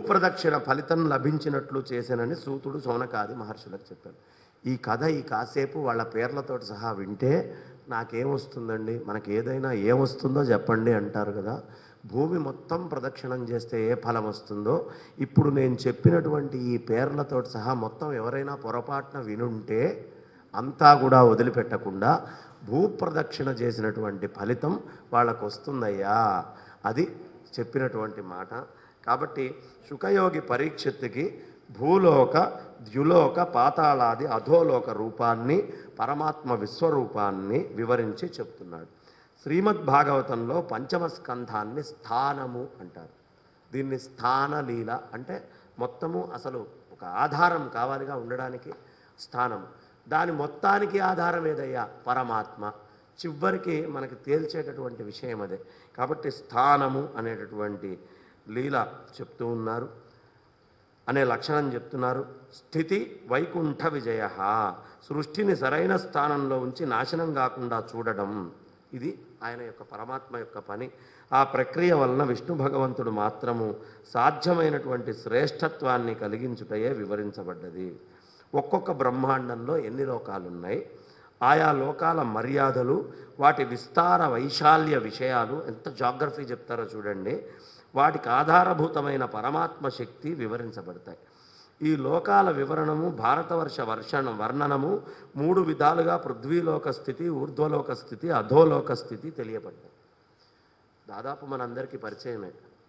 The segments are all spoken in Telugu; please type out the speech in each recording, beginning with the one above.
భూప్రదక్షిణ ఫలితం లభించినట్లు చేశానని సూతుడు సౌనకాది మహర్షులకు చెప్పాడు ఈ కథ ఈ కాసేపు వాళ్ళ పేర్లతోటి సహా వింటే నాకేమొస్తుందండి మనకి ఏదైనా ఏమొస్తుందో చెప్పండి అంటారు కదా భూమి మొత్తం ప్రదక్షిణం చేస్తే ఏ ఫలం వస్తుందో ఇప్పుడు నేను చెప్పినటువంటి ఈ పేర్లతోటి సహా మొత్తం ఎవరైనా పొరపాటున వినుంటే అంతా కూడా వదిలిపెట్టకుండా భూప్రదక్షిణ చేసినటువంటి ఫలితం వాళ్ళకు వస్తుందయ్యా అది చెప్పినటువంటి మాట కాబట్టి శుకయోగి పరీక్షత్తుకి భూలోక ద్యులోక పాతాళాది అధోలోక రూపాన్ని పరమాత్మ విశ్వరూపాన్ని వివరించి చెప్తున్నాడు శ్రీమద్ భాగవతంలో పంచమ స్కంధాన్ని స్థానము అంటారు దీన్ని స్థానలీల అంటే మొత్తము అసలు ఒక ఆధారం కావాలిగా ఉండడానికి స్థానం దాని మొత్తానికి ఆధారం ఏదయ్యా పరమాత్మ చివరికి మనకి తేల్చేటటువంటి విషయం అదే కాబట్టి స్థానము అనేటటువంటి లీల చెప్తూ ఉన్నారు అనే లక్షణం చెప్తున్నారు స్థితి వైకుంఠ విజయ సృష్టిని సరైన స్థానంలో ఉంచి నాశనం కాకుండా చూడడం ఇది ఆయన యొక్క పరమాత్మ యొక్క పని ఆ ప్రక్రియ వలన విష్ణు భగవంతుడు మాత్రము సాధ్యమైనటువంటి శ్రేష్టత్వాన్ని కలిగించుటయే వివరించబడ్డది ఒక్కొక్క బ్రహ్మాండంలో ఎన్ని లోకాలు ఉన్నాయి ఆయా లోకాల మర్యాదలు వాటి విస్తార వైశాల్య విషయాలు ఎంత జాగ్రఫీ చెప్తారో చూడండి వాటికి ఆధారభూతమైన పరమాత్మ శక్తి వివరించబడతాయి ఈ లోకాల వివరణము భారతవర్ష వర్షణ వర్ణనము మూడు విధాలుగా పృథ్వీలోక స్థితి ఊర్ధ్వలోక స్థితి అధోలోక స్థితి తెలియబడ్డాయి దాదాపు మనందరికీ పరిచయమే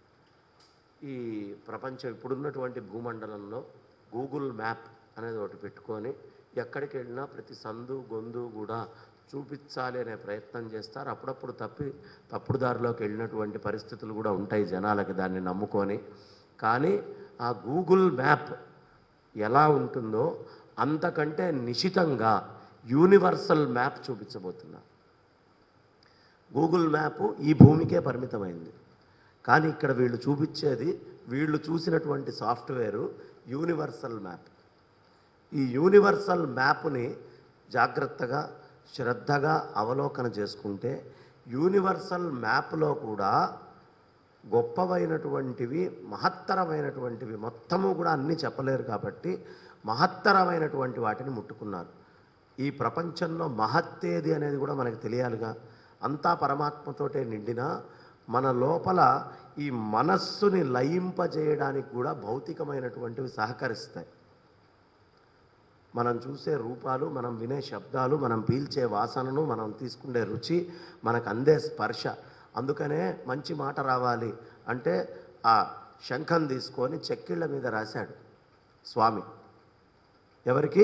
ఈ ప్రపంచం ఇప్పుడున్నటువంటి భూమండలంలో గూగుల్ మ్యాప్ అనేది ఒకటి పెట్టుకొని ఎక్కడికి వెళ్ళినా ప్రతి సందు గొంతు కూడా చూపించాలి అనే ప్రయత్నం చేస్తారు అప్పుడప్పుడు తప్పి తప్పుడు దారిలోకి వెళ్ళినటువంటి పరిస్థితులు కూడా ఉంటాయి జనాలకి దాన్ని నమ్ముకొని కానీ ఆ గూగుల్ మ్యాప్ ఎలా ఉంటుందో అంతకంటే నిశితంగా యూనివర్సల్ మ్యాప్ చూపించబోతున్నారు గూగుల్ మ్యాప్ ఈ భూమికే పరిమితమైంది కానీ ఇక్కడ వీళ్ళు చూపించేది వీళ్ళు చూసినటువంటి సాఫ్ట్వేరు యూనివర్సల్ మ్యాప్ ఈ యూనివర్సల్ మ్యాప్ని జాగ్రత్తగా శ్రద్ధగా అవలోకన చేసుకుంటే యూనివర్సల్ మ్యాప్లో కూడా గొప్పవైనటువంటివి మహత్తరమైనటువంటివి మొత్తము కూడా అన్నీ చెప్పలేరు కాబట్టి మహత్తరమైనటువంటి వాటిని ముట్టుకున్నారు ఈ ప్రపంచంలో మహత్తేది అనేది కూడా మనకు తెలియాలిగా అంతా పరమాత్మతోటే నిండిన మన లోపల ఈ మనస్సుని లయింపజేయడానికి కూడా భౌతికమైనటువంటివి సహకరిస్తాయి మనం చూసే రూపాలు మనం వినే శబ్దాలు మనం పీల్చే వాసనను మనం తీసుకునే రుచి మనకు అందే స్పర్శ అందుకనే మంచి మాట రావాలి అంటే ఆ శంఖం తీసుకొని చెక్కిళ్ళ మీద రాశాడు స్వామి ఎవరికి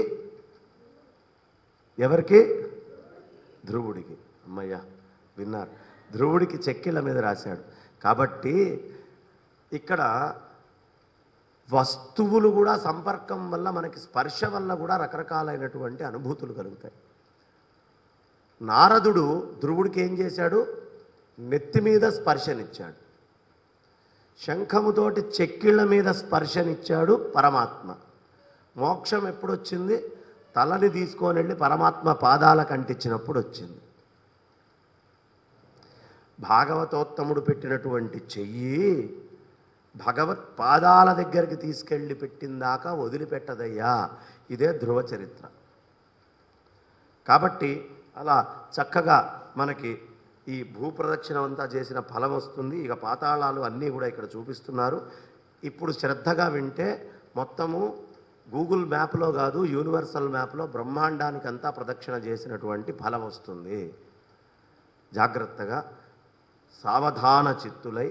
ఎవరికి ధ్రువుడికి అమ్మయ్య విన్నారు ధ్రువుడికి చెక్కిళ్ళ మీద రాశాడు కాబట్టి ఇక్కడ వస్తువులు కూడా సంపర్కం వల్ల మనకి స్పర్శ వల్ల కూడా రకరకాలైనటువంటి అనుభూతులు కలుగుతాయి నారదుడు ధ్రువుడికి ఏం చేశాడు నెత్తి మీద స్పర్శనిచ్చాడు శంఖముతోటి చెక్కిళ్ళ మీద స్పర్శనిచ్చాడు పరమాత్మ మోక్షం ఎప్పుడు వచ్చింది తలని తీసుకొని వెళ్ళి పరమాత్మ పాదాలకు అంటించినప్పుడు వచ్చింది భాగవతోత్తముడు పెట్టినటువంటి చెయ్యి భగవత్ పాదాల దగ్గరికి తీసుకెళ్ళి పెట్టిందాకా వదిలిపెట్టదయ్యా ఇదే ధ్రువ చరిత్ర కాబట్టి అలా చక్కగా మనకి ఈ భూప్రదక్షిణం అంతా చేసిన ఫలం వస్తుంది ఇక పాతాళాలు అన్నీ కూడా ఇక్కడ చూపిస్తున్నారు ఇప్పుడు శ్రద్ధగా వింటే మొత్తము గూగుల్ మ్యాప్లో కాదు యూనివర్సల్ మ్యాప్లో బ్రహ్మాండానికి అంతా ప్రదక్షిణ చేసినటువంటి ఫలం వస్తుంది జాగ్రత్తగా సావధాన చిత్తులై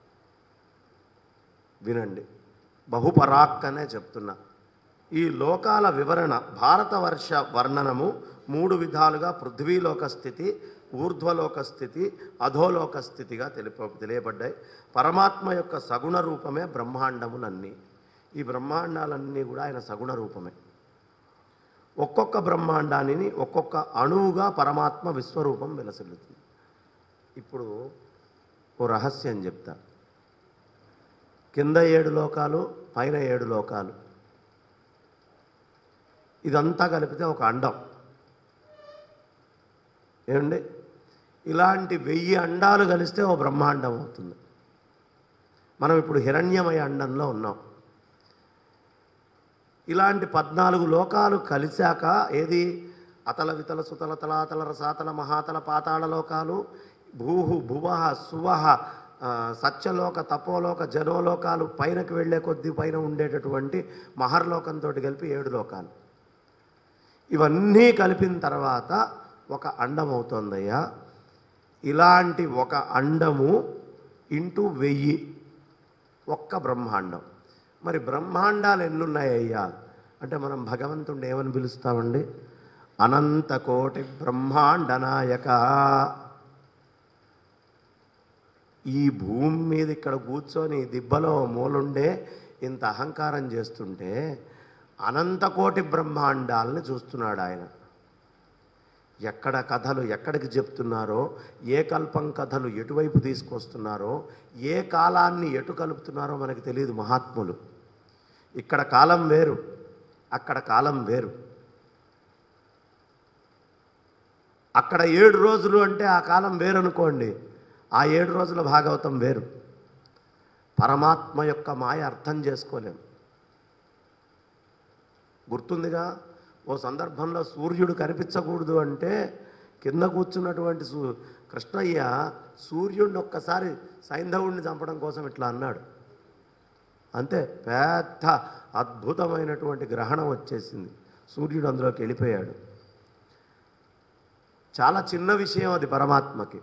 వినండి బహుపరాక్కనే చెప్తున్నా ఈ లోకాల వివరణ భారతవర్ష వర్ణనము మూడు విధాలుగా పృథ్వీలోక స్థితి ఊర్ధ్వలోక స్థితి అధోలోక స్థితిగా తెలిప తెలియబడ్డాయి పరమాత్మ యొక్క సగుణ రూపమే బ్రహ్మాండములన్నీ ఈ బ్రహ్మాండాలన్నీ కూడా ఆయన సగుణ రూపమే ఒక్కొక్క బ్రహ్మాండాన్ని ఒక్కొక్క అణువుగా పరమాత్మ విశ్వరూపం విలసిల్లుతుంది ఇప్పుడు ఓ రహస్యం చెప్తా కింద ఏడు లోకాలు పైన ఏడు లోకాలు ఇదంతా కలిపితే ఒక అండం ఏమండి ఇలాంటి వెయ్యి అండాలు కలిస్తే ఓ బ్రహ్మాండం అవుతుంది మనం ఇప్పుడు హిరణ్యమయ అండంలో ఉన్నాం ఇలాంటి పద్నాలుగు లోకాలు కలిశాక ఏది అతల వితల సుతల తలాతల రసాతల మహాతల పాతాళ లోకాలు భూహు భువహ సువహ ఆ, సత్యలోక తపోలోక జనోలోకాలు పైనకి వెళ్ళే కొద్దీ పైన ఉండేటటువంటి మహర్లోకంతో కలిపి ఏడు లోకాలు ఇవన్నీ కలిపిన తర్వాత ఒక అండం అవుతోందయ్యా ఇలాంటి ఒక అండము ఇంటూ వెయ్యి ఒక్క బ్రహ్మాండం మరి బ్రహ్మాండాలు ఎన్నున్నాయ్యా అంటే మనం భగవంతుడిని ఏమని పిలుస్తామండి అనంత కోటి బ్రహ్మాండ నాయక ఈ భూమి మీద ఇక్కడ కూర్చొని దిబ్బలో మూలుండే ఇంత అహంకారం చేస్తుంటే అనంత కోటి బ్రహ్మాండాలని చూస్తున్నాడు ఆయన ఎక్కడ కథలు ఎక్కడికి చెప్తున్నారో ఏ కల్పం కథలు ఎటువైపు తీసుకొస్తున్నారో ఏ కాలాన్ని ఎటు కలుపుతున్నారో మనకి తెలియదు మహాత్ములు ఇక్కడ కాలం వేరు అక్కడ కాలం వేరు అక్కడ ఏడు రోజులు అంటే ఆ కాలం వేరనుకోండి ఆ ఏడు రోజుల భాగవతం వేరు పరమాత్మ యొక్క మాయ అర్థం చేసుకోలేం గుర్తుందిగా ఓ సందర్భంలో సూర్యుడు కనిపించకూడదు అంటే కింద కూర్చున్నటువంటి సూ కృష్ణయ్య సూర్యుడిని ఒక్కసారి సైంధవుడిని చంపడం కోసం ఇట్లా అన్నాడు అంతే పెద్ద అద్భుతమైనటువంటి గ్రహణం వచ్చేసింది సూర్యుడు అందులోకి వెళ్ళిపోయాడు చాలా చిన్న విషయం అది పరమాత్మకి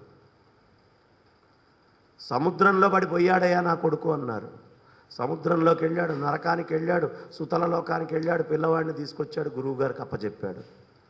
సముద్రంలో పడిపోయాడయ్యా నా కొడుకు అన్నారు సముద్రంలోకి వెళ్ళాడు నరకానికి వెళ్ళాడు సుతల లోకానికి వెళ్ళాడు పిల్లవాడిని తీసుకొచ్చాడు గురువు గారికి అప్పచెప్పాడు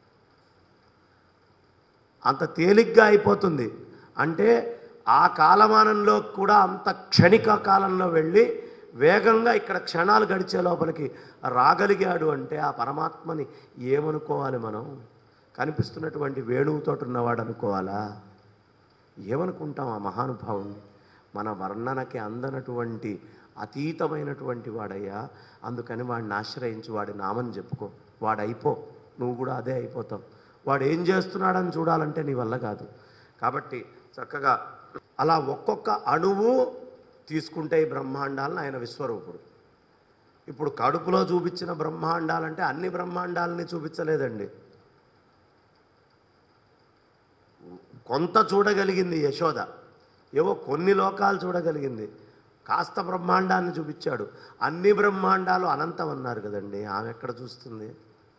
అంత తేలిగ్గా అయిపోతుంది అంటే ఆ కాలమానంలో కూడా అంత క్షణిక కాలంలో వెళ్ళి వేగంగా ఇక్కడ క్షణాలు గడిచే లోపలికి రాగలిగాడు అంటే ఆ పరమాత్మని ఏమనుకోవాలి మనం కనిపిస్తున్నటువంటి వేణువుతోటి ఉన్నవాడు అనుకోవాలా ఏమనుకుంటాం ఆ మహానుభావుని మన వర్ణనకి అందనటువంటి అతీతమైనటువంటి వాడయ్యా అందుకని వాడిని ఆశ్రయించి వాడి నామని చెప్పుకో వాడు అయిపో నువ్వు కూడా అదే అయిపోతావు వాడు ఏం చేస్తున్నాడని చూడాలంటే నీ వల్ల కాదు కాబట్టి చక్కగా అలా ఒక్కొక్క అణువు తీసుకుంటే ఈ బ్రహ్మాండాలను ఆయన విశ్వరూపుడు ఇప్పుడు కడుపులో చూపించిన బ్రహ్మాండాలంటే అన్ని బ్రహ్మాండాలని చూపించలేదండి కొంత చూడగలిగింది యశోద ఏవో కొన్ని లోకాలు చూడగలిగింది కాస్త బ్రహ్మాండాన్ని చూపించాడు అన్ని బ్రహ్మాండాలు అనంతం అన్నారు కదండి ఆమె ఎక్కడ చూస్తుంది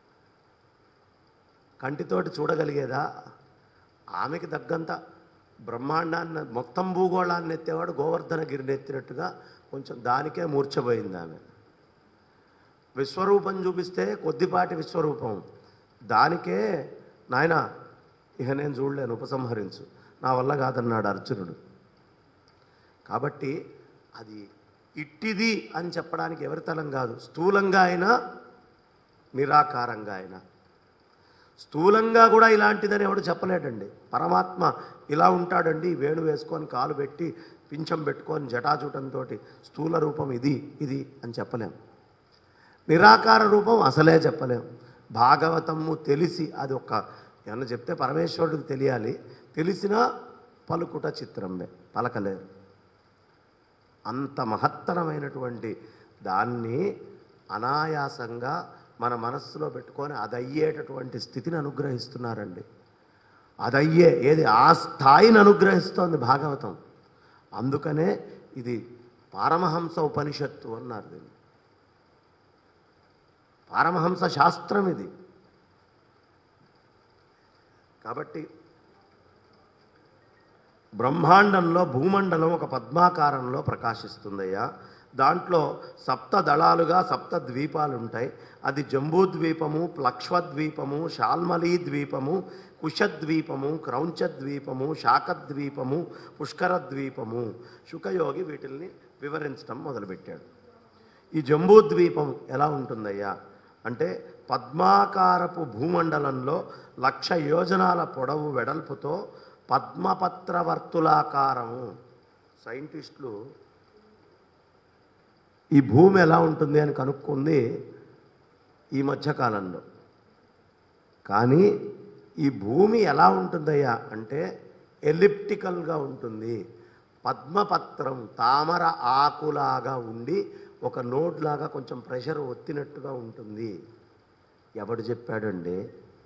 కంటితోటి చూడగలిగేదా ఆమెకి తగ్గంత బ్రహ్మాండాన్ని మొత్తం భూగోళాన్ని ఎత్తేవాడు గోవర్ధనగిరిని ఎత్తినట్టుగా కొంచెం దానికే మూర్చబోయింది ఆమె విశ్వరూపం చూపిస్తే కొద్దిపాటి విశ్వరూపం దానికే నాయన ఇక నేను చూడలేను ఉపసంహరించు నా వల్ల కాదన్నాడు అర్జునుడు కాబట్టి అది ఇట్టిది అని చెప్పడానికి ఎవరి తలం కాదు స్థూలంగా అయినా నిరాకారంగా అయినా స్థూలంగా కూడా ఇలాంటిదని ఎవడు చెప్పలేడండి పరమాత్మ ఇలా ఉంటాడండి వేణు వేసుకొని కాలు పెట్టి పింఛం పెట్టుకొని జటాజూటంతో స్థూల రూపం ఇది ఇది అని చెప్పలేం నిరాకార రూపం అసలే చెప్పలేం భాగవతము తెలిసి అది ఒక ఏమన్నా చెప్తే పరమేశ్వరుడికి తెలియాలి తెలిసినా పలుకుట చిత్రమే పలకలేరు అంత మహత్తరమైనటువంటి దాన్ని అనాయాసంగా మన మనస్సులో పెట్టుకొని అది అయ్యేటటువంటి స్థితిని అనుగ్రహిస్తున్నారండి అదయ్యే ఏది ఆ స్థాయిని అనుగ్రహిస్తోంది భాగవతం అందుకనే ఇది పారమహంస ఉపనిషత్తు అన్నారు దీన్ని పారమహంస శాస్త్రం ఇది కాబట్టి బ్రహ్మాండంలో భూమండలం ఒక పద్మాకారంలో ప్రకాశిస్తుందయ్యా దాంట్లో సప్త దళాలుగా సప్త ద్వీపాలు ఉంటాయి అది జంబూద్వీపము ప్లక్ష్వద్వీపము శాల్మలీ ద్వీపము కుశద్వీపము క్రౌంచద్వీపము శాకద్వీపము పుష్కరద్వీపము శుకయోగి వీటిల్ని వివరించడం మొదలుపెట్టాడు ఈ జంబూద్వీపం ఎలా ఉంటుందయ్యా అంటే పద్మాకారపు భూమండలంలో లక్ష యోజనాల పొడవు వెడల్పుతో పద్మపత్రవర్తులాకారము సైంటిస్టులు ఈ భూమి ఎలా ఉంటుంది అని కనుక్కుంది ఈ మధ్యకాలంలో కానీ ఈ భూమి ఎలా ఉంటుందయ్యా అంటే ఎలిప్టికల్గా ఉంటుంది పద్మపత్రం తామర ఆకులాగా ఉండి ఒక నోడ్ లాగా కొంచెం ప్రెషర్ ఒత్తినట్టుగా ఉంటుంది ఎవడు చెప్పాడండి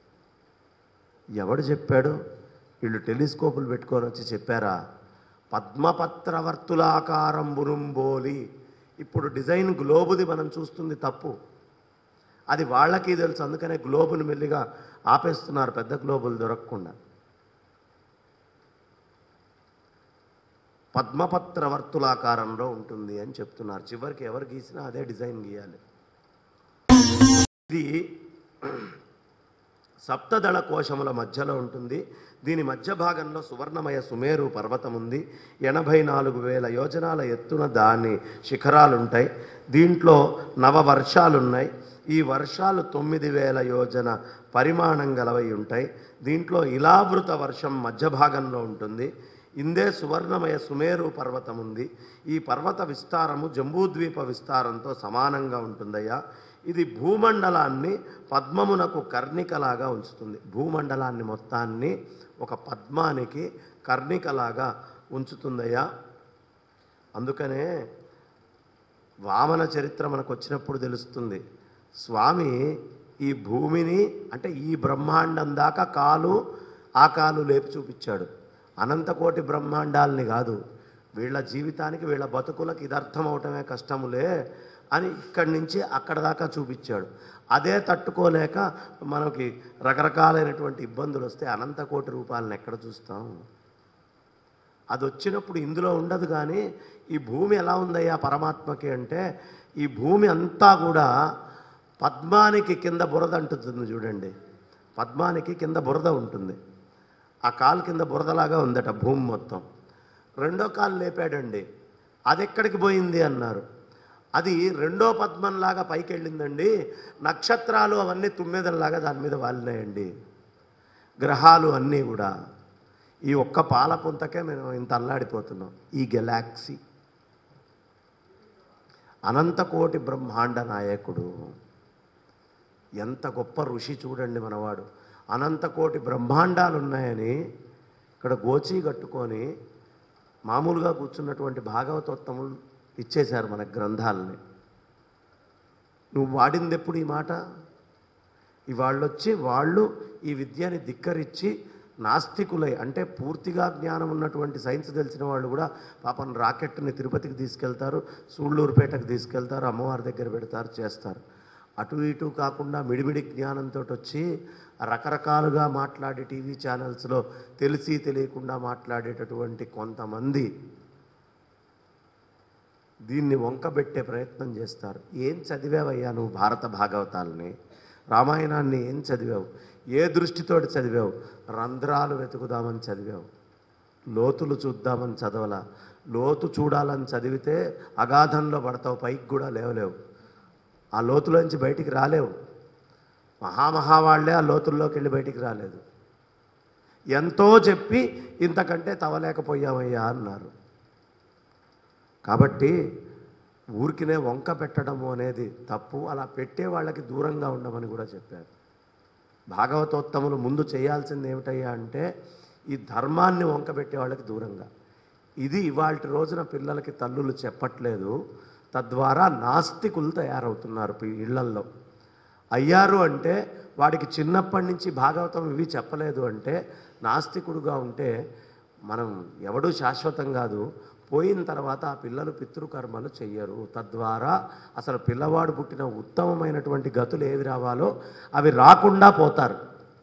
ఎవడు చెప్పాడు వీళ్ళు టెలిస్కోపులు పెట్టుకొని వచ్చి చెప్పారా పద్మపత్రవర్తులాకారం బురుంబోలి ఇప్పుడు డిజైన్ గ్లోబుది మనం చూస్తుంది తప్పు అది వాళ్ళకి తెలుసు అందుకనే గ్లోబుని మెల్లిగా ఆపేస్తున్నారు పెద్ద గ్లోబులు దొరకకుండా పద్మపత్రవర్తులాకారంలో ఉంటుంది అని చెప్తున్నారు చివరికి ఎవరు గీసినా అదే డిజైన్ గీయాలి ఇది సప్తదళ కోశముల మధ్యలో ఉంటుంది దీని మధ్య భాగంలో సువర్ణమయ సుమేరు పర్వతం ఉంది ఎనభై నాలుగు వేల యోజనాల ఎత్తున దాని శిఖరాలు ఉంటాయి దీంట్లో నవ వర్షాలు ఉన్నాయి ఈ వర్షాలు తొమ్మిది వేల యోజన పరిమాణం గలవై ఉంటాయి దీంట్లో ఇలావృత వర్షం మధ్య భాగంలో ఉంటుంది ఇందే సువర్ణమయ సుమేరు పర్వతం ఉంది ఈ పర్వత విస్తారము జంబూద్వీప విస్తారంతో సమానంగా ఉంటుందయ్యా ఇది భూమండలాన్ని పద్మమునకు కర్ణికలాగా ఉంచుతుంది భూమండలాన్ని మొత్తాన్ని ఒక పద్మానికి కర్ణికలాగా ఉంచుతుందయ్యా అందుకనే వామన చరిత్ర మనకు వచ్చినప్పుడు తెలుస్తుంది స్వామి ఈ భూమిని అంటే ఈ బ్రహ్మాండం దాకా కాలు ఆ కాలు లేపి చూపించాడు అనంతకోటి బ్రహ్మాండాల్ని కాదు వీళ్ళ జీవితానికి వీళ్ళ బతుకులకు ఇది అర్థం అవటమే కష్టములే అని ఇక్కడి నుంచి అక్కడ దాకా చూపించాడు అదే తట్టుకోలేక మనకి రకరకాలైనటువంటి ఇబ్బందులు వస్తే అనంతకోటి రూపాలను ఎక్కడ చూస్తాం అది వచ్చినప్పుడు ఇందులో ఉండదు కానీ ఈ భూమి ఎలా ఉందయ్యా పరమాత్మకి అంటే ఈ భూమి అంతా కూడా పద్మానికి కింద బురద అంటుతుంది చూడండి పద్మానికి కింద బురద ఉంటుంది ఆ కాలు కింద బురదలాగా ఉందట భూమి మొత్తం రెండో కాలు లేపాడండి అది ఎక్కడికి పోయింది అన్నారు అది రెండో పద్మంలాగా పైకి వెళ్ళిందండి నక్షత్రాలు అవన్నీ తుమ్మెదల్లాగా దాని మీద వాలినాయండి గ్రహాలు అన్నీ కూడా ఈ ఒక్క పాల పుంతకే మేము ఇంత అల్లాడిపోతున్నాం ఈ గెలాక్సీ అనంతకోటి బ్రహ్మాండ నాయకుడు ఎంత గొప్ప ఋషి చూడండి మనవాడు అనంతకోటి బ్రహ్మాండాలు ఉన్నాయని ఇక్కడ గోచి కట్టుకొని మామూలుగా కూర్చున్నటువంటి భాగవతోత్తములు ఇచ్చేశారు మన గ్రంథాలని నువ్వు వాడింది ఎప్పుడు ఈ మాట ఇవాళ్ళొచ్చి వాళ్ళు ఈ విద్యని ధిక్కరించి నాస్తికులై అంటే పూర్తిగా జ్ఞానం ఉన్నటువంటి సైన్స్ తెలిసిన వాళ్ళు కూడా పాపం రాకెట్ని తిరుపతికి తీసుకెళ్తారు సూళ్ళూరుపేటకు తీసుకెళ్తారు అమ్మవారి దగ్గర పెడతారు చేస్తారు అటు ఇటు కాకుండా మిడిమిడి జ్ఞానంతో వచ్చి రకరకాలుగా మాట్లాడే టీవీ ఛానల్స్లో తెలిసి తెలియకుండా మాట్లాడేటటువంటి కొంతమంది దీన్ని వంకబెట్టే ప్రయత్నం చేస్తారు ఏం చదివావయ్యా నువ్వు భారత భాగవతాలని రామాయణాన్ని ఏం చదివావు ఏ దృష్టితోటి చదివావు రంధ్రాలు వెతుకుదామని చదివావు లోతులు చూద్దామని చదవలా లోతు చూడాలని చదివితే అగాధంలో పడతావు పైకి కూడా లేవలేవు ఆ లోతులోంచి బయటికి రాలేవు మహామహా వాళ్ళే ఆ లోతుల్లోకి వెళ్ళి బయటికి రాలేదు ఎంతో చెప్పి ఇంతకంటే తవలేకపోయామయ్యా అన్నారు కాబట్టి ఊరికినే వంక పెట్టడము అనేది తప్పు అలా పెట్టే వాళ్ళకి దూరంగా ఉండమని కూడా చెప్పారు భాగవతోత్తములు ముందు చేయాల్సింది ఏమిటయ్యా అంటే ఈ ధర్మాన్ని వంక పెట్టే వాళ్ళకి దూరంగా ఇది ఇవాళ రోజున పిల్లలకి తల్లులు చెప్పట్లేదు తద్వారా నాస్తికులు తయారవుతున్నారు పి- ఇళ్లల్లో అయ్యారు అంటే వాడికి చిన్నప్పటి నుంచి భాగవతం ఇవి చెప్పలేదు అంటే నాస్తికుడుగా ఉంటే మనం ఎవడూ శాశ్వతం కాదు పోయిన తర్వాత ఆ పిల్లలు పితృకర్మలు చెయ్యరు తద్వారా అసలు పిల్లవాడు పుట్టిన ఉత్తమమైనటువంటి గతులు ఏవి రావాలో అవి రాకుండా పోతారు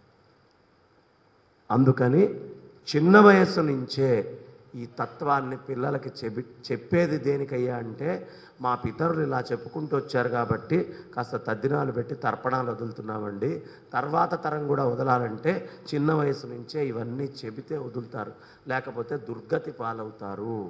అందుకని చిన్న వయస్సు నుంచే ఈ తత్వాన్ని పిల్లలకి చెబి చెప్పేది దేనికయ్యా అంటే మా పితరులు ఇలా చెప్పుకుంటూ వచ్చారు కాబట్టి కాస్త తద్దినాలు పెట్టి తర్పణాలు వదులుతున్నామండి తర్వాత తరం కూడా వదలాలంటే చిన్న వయసు నుంచే ఇవన్నీ చెబితే వదులుతారు లేకపోతే దుర్గతి పాలవుతారు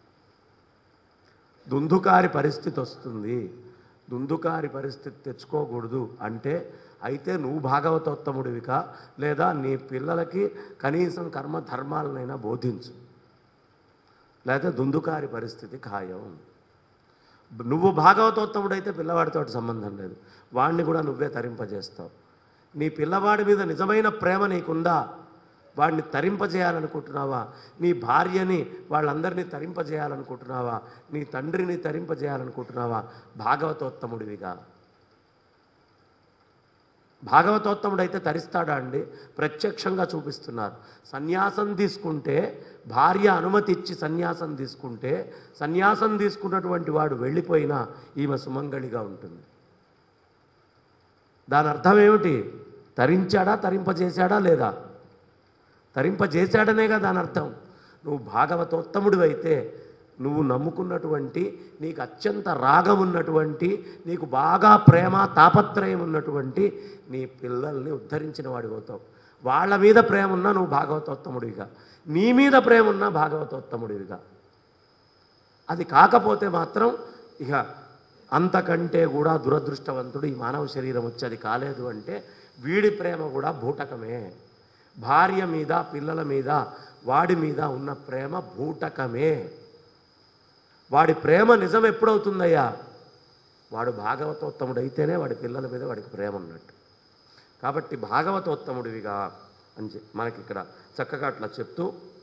దుందుకారి పరిస్థితి వస్తుంది దుందుకారి పరిస్థితి తెచ్చుకోకూడదు అంటే అయితే నువ్వు భాగవతోత్తముడివికా లేదా నీ పిల్లలకి కనీసం కర్మ ధర్మాలనైనా బోధించు లేదా దుందుకారి పరిస్థితి ఖాయం నువ్వు భాగవతోత్తముడైతే పిల్లవాడితో సంబంధం లేదు వాడిని కూడా నువ్వే తరింపజేస్తావు నీ పిల్లవాడి మీద నిజమైన ప్రేమ నీకుందా వాడిని తరింపజేయాలనుకుంటున్నావా నీ భార్యని వాళ్ళందరినీ తరింపజేయాలనుకుంటున్నావా నీ తండ్రిని తరింపజేయాలనుకుంటున్నావా భాగవతోత్తముడివిగా భాగవతోత్తముడు అయితే తరిస్తాడా అండి ప్రత్యక్షంగా చూపిస్తున్నారు సన్యాసం తీసుకుంటే భార్య అనుమతి ఇచ్చి సన్యాసం తీసుకుంటే సన్యాసం తీసుకున్నటువంటి వాడు వెళ్ళిపోయినా ఈమె సుమంగళిగా ఉంటుంది దాని అర్థం ఏమిటి తరించాడా తరింపజేశాడా లేదా తరింపజేశాడనేగా దాని అర్థం నువ్వు భాగవతోత్తముడు అయితే నువ్వు నమ్ముకున్నటువంటి నీకు అత్యంత రాగం ఉన్నటువంటి నీకు బాగా ప్రేమ తాపత్రయం ఉన్నటువంటి నీ పిల్లల్ని ఉద్ధరించిన వాడి అవుతావు వాళ్ళ మీద ప్రేమ ఉన్నా నువ్వు భాగవతోత్తముడివిగా నీ మీద ప్రేమ ఉన్నా భాగవతోత్తముడివిగా అది కాకపోతే మాత్రం ఇక అంతకంటే కూడా దురదృష్టవంతుడు ఈ మానవ శరీరం వచ్చి అది కాలేదు అంటే వీడి ప్రేమ కూడా బూటకమే భార్య మీద పిల్లల మీద వాడి మీద ఉన్న ప్రేమ బూటకమే వాడి ప్రేమ నిజం ఎప్పుడవుతుందయ్యా వాడు భాగవతోత్తముడు అయితేనే వాడి పిల్లల మీద వాడికి ప్రేమ ఉన్నట్టు కాబట్టి భాగవతోత్తముడివిగా అని చె- మనకి ఇక్కడ చక్కగా అట్లా చెప్తూ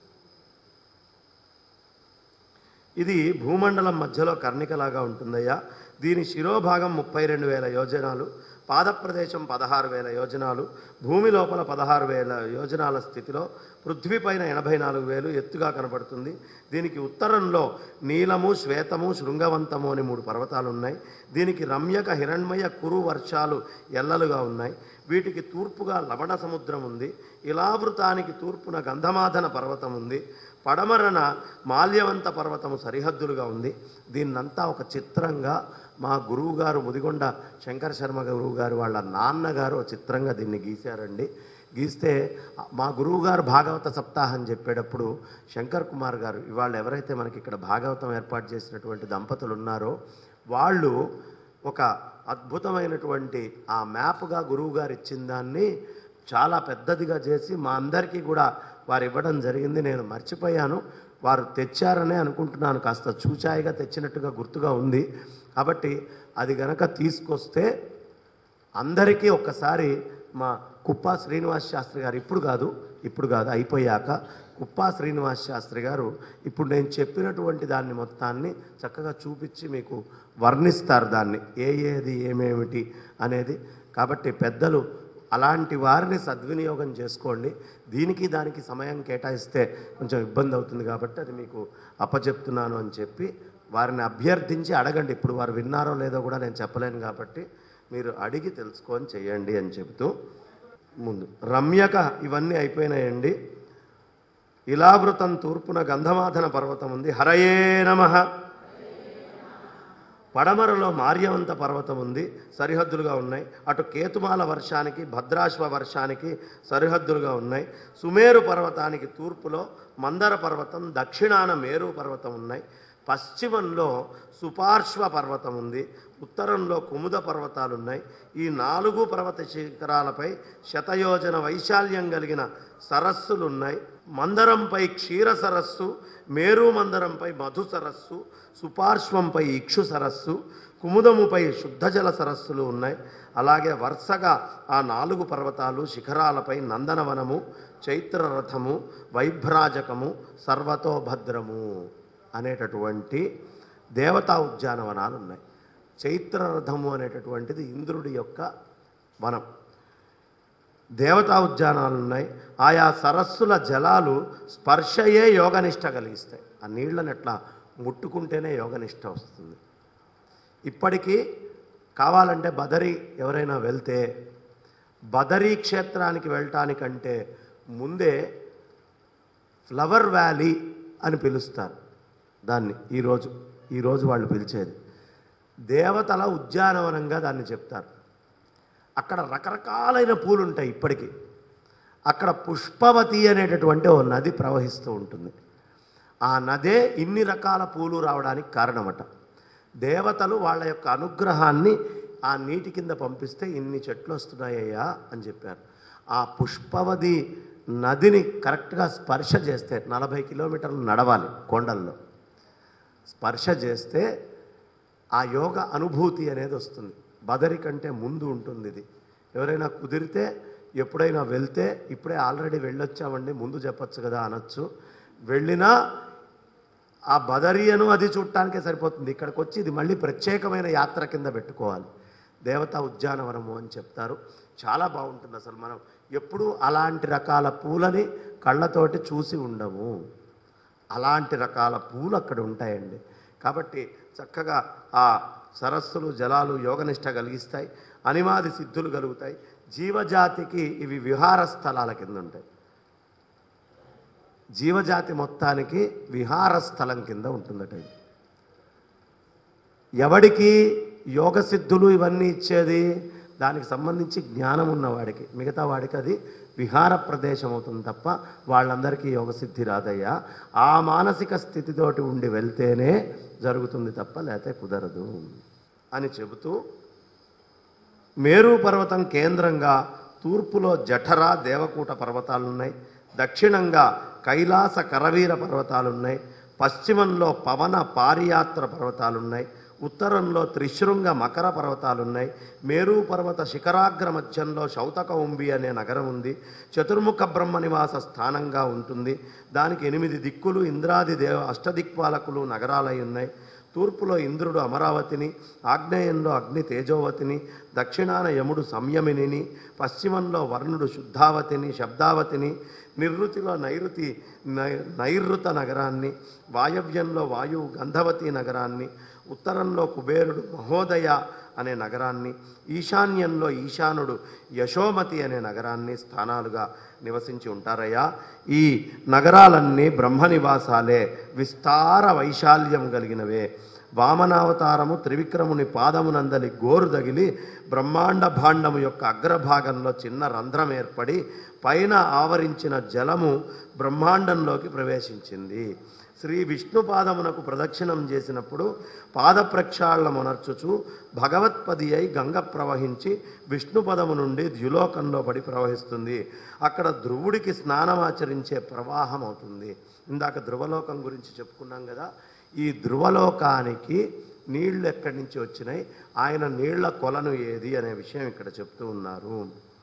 ఇది భూమండలం మధ్యలో కర్ణికలాగా ఉంటుందయ్యా దీని శిరోభాగం ముప్పై రెండు వేల యోజనాలు పాదప్రదేశం పదహారు వేల యోజనాలు భూమి లోపల పదహారు వేల యోజనాల స్థితిలో పృథ్వీ పైన ఎనభై నాలుగు వేలు ఎత్తుగా కనబడుతుంది దీనికి ఉత్తరంలో నీలము శ్వేతము శృంగవంతము అని మూడు పర్వతాలు ఉన్నాయి దీనికి రమ్యక హిరణ్మయ కురు వర్షాలు ఎల్లలుగా ఉన్నాయి వీటికి తూర్పుగా లవణ సముద్రం ఉంది ఇలావృతానికి తూర్పున గంధమాధన పర్వతం ఉంది పడమరన మాల్యవంత పర్వతము సరిహద్దులుగా ఉంది దీన్నంతా ఒక చిత్రంగా మా గురువుగారు ముదిగొండ శంకర శర్మ గురువు గారు వాళ్ళ నాన్నగారు ఒక చిత్రంగా దీన్ని గీశారండి గీస్తే మా గురువుగారు భాగవత సప్తాహం చెప్పేటప్పుడు శంకర్ కుమార్ గారు ఇవాళ ఎవరైతే మనకి ఇక్కడ భాగవతం ఏర్పాటు చేసినటువంటి దంపతులు ఉన్నారో వాళ్ళు ఒక అద్భుతమైనటువంటి ఆ మ్యాప్గా గురువు గారు ఇచ్చిన దాన్ని చాలా పెద్దదిగా చేసి మా అందరికీ కూడా వారు ఇవ్వడం జరిగింది నేను మర్చిపోయాను వారు తెచ్చారనే అనుకుంటున్నాను కాస్త చూచాయిగా తెచ్చినట్టుగా గుర్తుగా ఉంది కాబట్టి అది గనక తీసుకొస్తే అందరికీ ఒక్కసారి మా కుప్పా శ్రీనివాస్ శాస్త్రి గారు ఇప్పుడు కాదు ఇప్పుడు కాదు అయిపోయాక కుప్పా శ్రీనివాస్ శాస్త్రి గారు ఇప్పుడు నేను చెప్పినటువంటి దాన్ని మొత్తాన్ని చక్కగా చూపించి మీకు వర్ణిస్తారు దాన్ని ఏ ఏది ఏమేమిటి అనేది కాబట్టి పెద్దలు అలాంటి వారిని సద్వినియోగం చేసుకోండి దీనికి దానికి సమయం కేటాయిస్తే కొంచెం ఇబ్బంది అవుతుంది కాబట్టి అది మీకు అప్పచెప్తున్నాను అని చెప్పి వారిని అభ్యర్థించి అడగండి ఇప్పుడు వారు విన్నారో లేదో కూడా నేను చెప్పలేను కాబట్టి మీరు అడిగి తెలుసుకొని చేయండి అని చెబుతూ ముందు రమ్యక ఇవన్నీ అయిపోయినాయండి ఇలావృతం తూర్పున గంధమాధన పర్వతం ఉంది హరయే నమః పడమరలో మార్యవంత పర్వతం ఉంది సరిహద్దులుగా ఉన్నాయి అటు కేతుమాల వర్షానికి భద్రాశ్వ వర్షానికి సరిహద్దులుగా ఉన్నాయి సుమేరు పర్వతానికి తూర్పులో మందర పర్వతం దక్షిణాన మేరు పర్వతం ఉన్నాయి పశ్చిమంలో సుపార్శ్వ పర్వతం ఉంది ఉత్తరంలో కుముద పర్వతాలు ఉన్నాయి ఈ నాలుగు పర్వత శిఖరాలపై శతయోజన వైశాల్యం కలిగిన సరస్సులు ఉన్నాయి మందరంపై క్షీర సరస్సు మేరు మందరంపై మధు సరస్సు సుపార్శ్వంపై ఇక్షు సరస్సు కుముదముపై శుద్ధజల సరస్సులు ఉన్నాయి అలాగే వరుసగా ఆ నాలుగు పర్వతాలు శిఖరాలపై నందనవనము చైత్రరథము వైభ్రాజకము సర్వతోభద్రము అనేటటువంటి దేవతా ఉద్యానవనాలు ఉన్నాయి చైత్రరథము అనేటటువంటిది ఇంద్రుడి యొక్క వనం దేవతా ఉద్యానాలు ఉన్నాయి ఆయా సరస్సుల జలాలు స్పర్శయే యోగనిష్ట కలిగిస్తాయి ఆ నీళ్ళని ఎట్లా ముట్టుకుంటేనే యోగనిష్ట వస్తుంది ఇప్పటికీ కావాలంటే బదరి ఎవరైనా వెళ్తే బదరీ క్షేత్రానికి వెళ్ళటానికంటే ముందే ఫ్లవర్ వ్యాలీ అని పిలుస్తారు దాన్ని ఈరోజు ఈరోజు వాళ్ళు పిలిచేది దేవతల ఉద్యానవనంగా దాన్ని చెప్తారు అక్కడ రకరకాలైన పూలు ఉంటాయి ఇప్పటికీ అక్కడ పుష్పవతి అనేటటువంటి ఓ నది ప్రవహిస్తూ ఉంటుంది ఆ నదే ఇన్ని రకాల పూలు రావడానికి కారణమట దేవతలు వాళ్ళ యొక్క అనుగ్రహాన్ని ఆ నీటి కింద పంపిస్తే ఇన్ని చెట్లు వస్తున్నాయ్యా అని చెప్పారు ఆ పుష్పవతి నదిని కరెక్ట్గా స్పర్శ చేస్తే నలభై కిలోమీటర్లు నడవాలి కొండల్లో స్పర్శ చేస్తే ఆ యోగ అనుభూతి అనేది వస్తుంది బదరి కంటే ముందు ఉంటుంది ఇది ఎవరైనా కుదిరితే ఎప్పుడైనా వెళ్తే ఇప్పుడే ఆల్రెడీ వెళ్ళొచ్చామండి ముందు చెప్పొచ్చు కదా అనొచ్చు వెళ్ళినా ఆ బదరియను అది చూడటానికే సరిపోతుంది ఇక్కడికి వచ్చి ఇది మళ్ళీ ప్రత్యేకమైన యాత్ర కింద పెట్టుకోవాలి దేవతా ఉద్యానవనము అని చెప్తారు చాలా బాగుంటుంది అసలు మనం ఎప్పుడూ అలాంటి రకాల పూలని కళ్ళతోటి చూసి ఉండము అలాంటి రకాల పూలు అక్కడ ఉంటాయండి కాబట్టి చక్కగా ఆ సరస్సులు జలాలు యోగనిష్ట కలిగిస్తాయి అనిమాది సిద్ధులు కలుగుతాయి జీవజాతికి ఇవి విహార స్థలాల కింద ఉంటాయి జీవజాతి మొత్తానికి విహార స్థలం కింద ఉంటుందట ఇది ఎవడికి యోగ సిద్ధులు ఇవన్నీ ఇచ్చేది దానికి సంబంధించి జ్ఞానం ఉన్నవాడికి మిగతా వాడికి అది విహార ప్రదేశం అవుతుంది తప్ప వాళ్ళందరికీ యోగ సిద్ధి రాదయ్యా ఆ మానసిక స్థితితోటి ఉండి వెళ్తేనే జరుగుతుంది తప్ప లేతే కుదరదు అని చెబుతూ మేరు పర్వతం కేంద్రంగా తూర్పులో జఠర దేవకూట పర్వతాలున్నాయి దక్షిణంగా కైలాస కరవీర పర్వతాలున్నాయి పశ్చిమంలో పవన పారియాత్ర పర్వతాలున్నాయి ఉత్తరంలో త్రిశృంగ మకర పర్వతాలున్నాయి మేరు పర్వత శిఖరాగ్ర మధ్యంలో శౌతకౌంబి అనే నగరం ఉంది చతుర్ముఖ బ్రహ్మ నివాస స్థానంగా ఉంటుంది దానికి ఎనిమిది దిక్కులు ఇంద్రాది దేవ అష్టదిక్పాలకులు నగరాలై ఉన్నాయి తూర్పులో ఇంద్రుడు అమరావతిని ఆగ్నేయంలో అగ్ని తేజోవతిని దక్షిణాన యముడు సంయమినిని పశ్చిమంలో వర్ణుడు శుద్ధావతిని శబ్దావతిని నిర్వృతిలో నైరుతి నై- నైరుత నగరాన్ని వాయవ్యంలో వాయువు గంధవతి నగరాన్ని ఉత్తరంలో కుబేరుడు మహోదయ అనే నగరాన్ని ఈశాన్యంలో ఈశానుడు యశోమతి అనే నగరాన్ని స్థానాలుగా నివసించి ఉంటారయ్యా ఈ నగరాలన్నీ బ్రహ్మ నివాసాలే విస్తార వైశాల్యం కలిగినవే వామనావతారము త్రివిక్రముని పాదమునందలి గోరు తగిలి బ్రహ్మాండ భాండము యొక్క అగ్రభాగంలో చిన్న రంధ్రం ఏర్పడి పైన ఆవరించిన జలము బ్రహ్మాండంలోకి ప్రవేశించింది శ్రీ విష్ణు పాదమునకు ప్రదక్షిణం చేసినప్పుడు పాద ప్రక్షాళనమునర్చుచు భగవత్పది అయి గంగ ప్రవహించి విష్ణు పదము నుండి ద్యులోకంలో పడి ప్రవహిస్తుంది అక్కడ ధ్రువుడికి స్నానమాచరించే ప్రవాహం అవుతుంది ఇందాక ధ్రువలోకం గురించి చెప్పుకున్నాం కదా ఈ ధ్రువలోకానికి నీళ్లు ఎక్కడి నుంచి వచ్చినాయి ఆయన నీళ్ల కొలను ఏది అనే విషయం ఇక్కడ చెప్తూ ఉన్నారు